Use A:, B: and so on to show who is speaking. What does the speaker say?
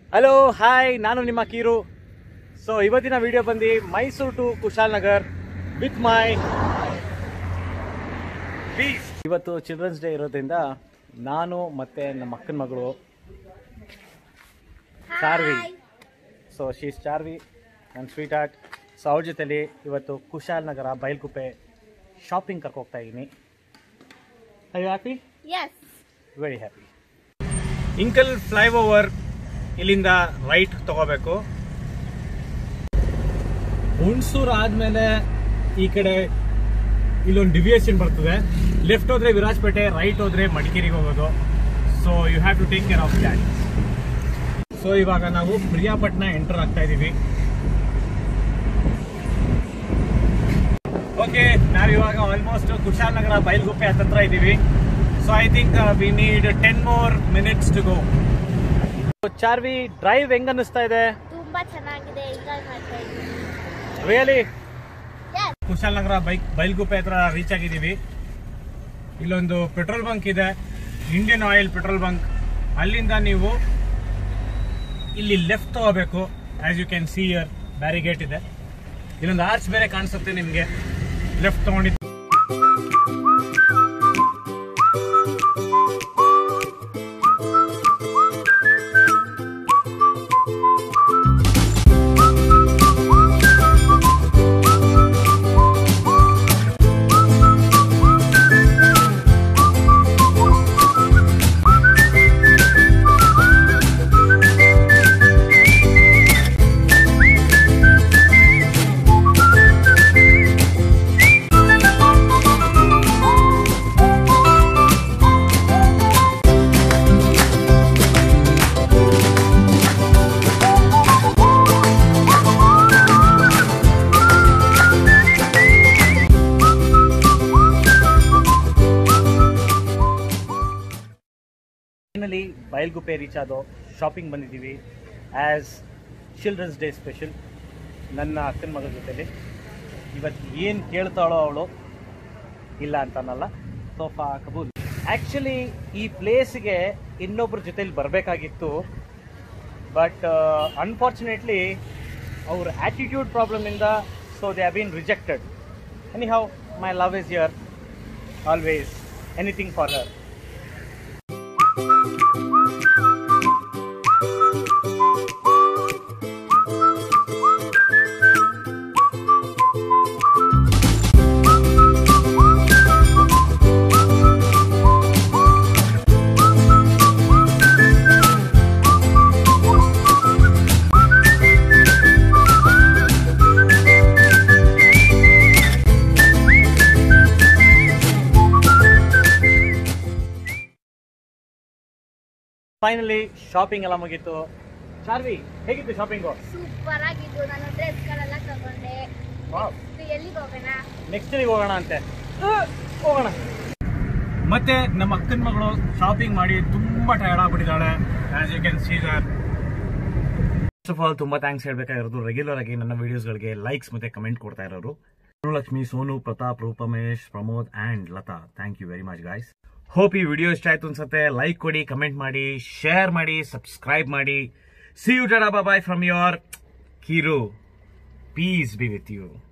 A: Hello hi ನಾನು ನಿಮ್ಮ kheer so ಇವತ್ತಿನ ವಿಡಿಯೋ ಬಂದು Mysuru to Kushalnagar with my peace ಇವತ್ತು ಚಿಲ್ಡ್ರನ್ಸ್ ಡೇ ಇರೋದ್ರಿಂದ ನಾನು ಮತ್ತೆ ನಮ್ಮ ಅಕ್ಕನ ಮಗಳು ಚಾರ್ವಿ ಸೊ ಶೀಸ್ ಚಾರ್ವಿ ನನ್ನ ಸ್ವೀಟ್ ಆರ್ಟ್ ಸೊ ಅವ್ರ ಜೊತೆಲಿ ಇವತ್ತು ಕುಶಾಲ್ನಗರ ಬೈಲ್ಕುಪ್ಪೆ ಶಾಪಿಂಗ್ ಕರ್ಕೊ ಹೋಗ್ತಾ ಇದ್ದೀನಿ I happy
B: Yes.
A: Very happy ಇಂಕಲ್ ಫ್ಲೈಓವರ್ ಇಲ್ಲಿಂದ ರೈಟ್ ತಗೋಬೇಕು ಹುಣಸೂರು ಆದ್ಮೇಲೆ ಈ ಕಡೆ ಇಲ್ಲೊಂದು ಡಿವಿಯೇಷನ್ ಬರ್ತದೆ ಲೆಫ್ಟ್ ಹೋದ್ರೆ ವಿರಾಜಪೇಟೆ ರೈಟ್ ಹೋದ್ರೆ ಮಡಿಕೇರಿಗೆ ಹೋಗೋದು so you have to take care of that so ಇವಾಗ ನಾವು ಪ್ರಿಯಾಪಟ್ನ ಎಂಟರ್ ಆಗ್ತಾ ಇದೀವಿ ಓಕೆ ನಾವಿವಾಗ ಆಲ್ಮೋಸ್ಟ್ ಕುಶಾಲನಗರ ಬೈಲ್ಗುಪ್ಪೆ ಹತ್ತತ್ರ ಇದ್ದೀವಿ so I think we need ten more minutes to go Charvi drive ಹೆಂಗ್ ಅನ್ನಿಸ್ತಾ ಇದೆ
B: ತುಂಬಾ ಚೆನ್ನಾಗಿದೆ ಎಂಜಾಯ್ ಮಾಡ್ತಾ ಇದ್ದೀನಿ
A: really
B: Yes.
A: Kushalanagara bike Bylakuppe ಹತ್ರ ರೀಚ್ ಆಗಿದ್ದೀವಿ ಇಲ್ಲೊಂದು ಪೆಟ್ರೋಲ್ ಬಂಕ್ ಇದೆ ಇಂಡಿಯನ್ ಆಯಿಲ್ ಪೆಟ್ರೋಲ್ ಬಂಕ್ ಅಲ್ಲಿಂದ ನೀವು ಇಲ್ಲಿ ಲೆಫ್ಟ್ ತಗೋಬೇಕು as you can see here barricade ಇದೆ ಇಲ್ಲೊಂದು ಆರ್ಚ್ ಬೇರೆ ಕಾಣಿಸುತ್ತೆ ನಿಮಗೆ ಲೆಫ್ಟ್ ತಗೊಂಡಿದ್ದು ಫೈನಲಿ ಬಯಲ್ಗುಪ್ಪೆ ರೀಚ್ ಆದೋ ಶಾಪಿಂಗ್ ಬಂದಿದ್ದೀವಿ ಆ್ಯಸ್ ಚಿಲ್ಡ್ರನ್ಸ್ ಡೇ ಸ್ಪೆಷಲ್ ನನ್ನ ಅಕ್ಕನ ಮಗಳ ಜೊತೆಲಿ ಇವತ್ತು ಏನು ಕೇಳ್ತಾಳೋ ಅವಳು ಇಲ್ಲ ಅಂತನಲ್ಲ ಸೋಫಾ ಕಬೂಲ್ ಆ್ಯಕ್ಚುಲಿ ಈ ಪ್ಲೇಸ್ಗೆ ಇನ್ನೊಬ್ಬರ ಜೊತೆಲಿ ಬರಬೇಕಾಗಿತ್ತು ಬಟ್ ಅನ್ಫಾರ್ಚುನೇಟ್ಲಿ ಅವ್ರ ಆ್ಯಟಿಟ್ಯೂಡ್ ಪ್ರಾಬ್ಲಮಿಂದ so they have been rejected anyhow my love is here always anything for her finally shopping ಎಲ್ಲ ಮುಗೀತು ಚಾರ್ವಿ ಹೇಗಿತ್ತು ಶಾಪಿಂಗು
B: ಸೂಪರ್ ಆಗಿದ್ದು ನಾನು ಡ್ರೆಸ್ಗಳೆಲ್ಲ ತಗೊಂಡೆ Next ಎಲ್ಲಿಗೆ ಹೋಗೋಣ
A: ನೆಕ್ಸ್ಟ್ ಹೋಗೋಣ ಅಂತೆ ಹೋಗೋಣ ಮತ್ತೆ ನಮ್ಮ ಅಕ್ಕನ ಮಗಳು ಶಾಪಿಂಗ್ ಮಾಡಿ ತುಂಬಾ ಟಯರ್ಡ್ ಆಗ್ಬಿಟ್ಟಿದ್ದಾಳೆ as you can see there first of all ತುಂಬಾ ಥ್ಯಾಂಕ್ಸ್ ಹೇಳ್ಬೇಕಾಗಿರೋದು ರೆಗ್ಯುಲರ್ ಆಗಿ ನನ್ನ ವಿಡಿಯೋಸ್ಗಳಿಗೆ ಲೈಕ್ಸ್ ಮತ್ತೆ ಕಮೆಂಟ್ ಕೊಡ್ತಾ ಇರೋರು Lakshmi Sonu Pratap Roopamesh Pramod and Latha thank you very much guys hope ಈ ವಿಡಿಯೋ ಇಷ್ಟ ಆಯ್ತು ಅನ್ಸುತ್ತೆ ಲೈಕ್ ಕೊಡಿ ಕಮೆಂಟ್ ಮಾಡಿ ಶೇರ್ ಮಾಡಿ ಸಬ್ಸ್ಕ್ರೈಬ್ ಮಾಡಿ see you tada bye from your Keeru peace be with you